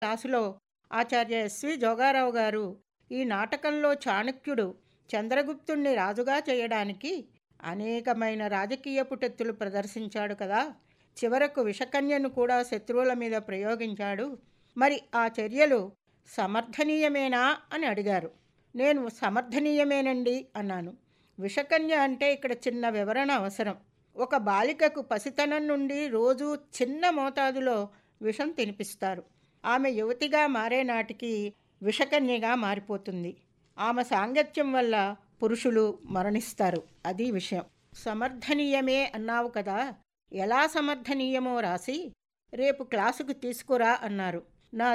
క్లాసులో ఆచార్య ఎస్వి జోగారావు గారు ఈ నాటకంలో చాణక్యుడు చంద్రగుప్తుణ్ణి రాజుగా చేయడానికి అనేకమైన రాజకీయ పుటెత్తులు ప్రదర్శించాడు కదా చివరకు విషకన్యను కూడా శత్రువుల మీద ప్రయోగించాడు మరి ఆ చర్యలు సమర్థనీయమేనా అని అడిగారు నేను సమర్థనీయమేనండి అన్నాను విషకన్య అంటే ఇక్కడ చిన్న వివరణ అవసరం ఒక బాలికకు పసితనం నుండి రోజు చిన్న మోతాదులో విషం తినిపిస్తారు ఆమె యువతిగా మారే నాటికి విషకన్యగా మారిపోతుంది ఆమె సాంగత్యం వల్ల పురుషులు మరణిస్తారు అది విషయం సమర్థనీయమే అన్నావు కదా ఎలా సమర్థనీయమో రాసి రేపు క్లాసుకు తీసుకురా అన్నారు